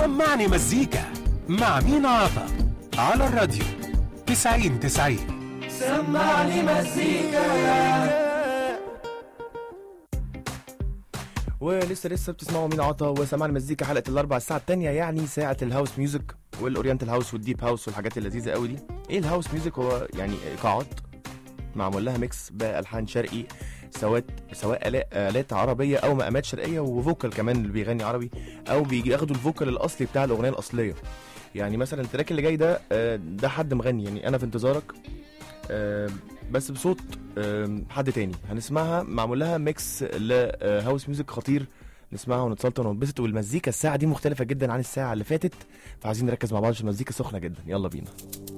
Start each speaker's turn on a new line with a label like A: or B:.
A: سمعني مزيكا مع مين عطا على الراديو 90 90
B: سمعني مزيكا
C: ولسه لسه بتسمعوا مين عطا وسمعنا مزيكا حلقه الاربع الساعه الثانيه يعني ساعه الهاوس ميوزك والاورينتال هاوس والديب هاوس والحاجات اللذيذه قوي دي ايه الهاوس ميوزك هو يعني ايقاعات معمول لها ميكس بالحان شرقي سواء سواء آلاء- الات عربيه او مقامات شرقيه وفوكال كمان اللي بيغني عربي او بيجي ياخدوا الفوكال الاصلي بتاع الاغنيه الاصليه يعني مثلا التراك اللي جاي ده آه، ده حد مغني يعني انا في انتظارك آه، بس بصوت آه، حد تاني هنسمعها معمول لها ميكس لهاوس ميوزك خطير نسمعها ونتسلطن وننبسط والمزيكا الساعه دي مختلفه جدا عن الساعه اللي فاتت فعايزين نركز مع بعض عشان المزيكا سخنه جدا يلا بينا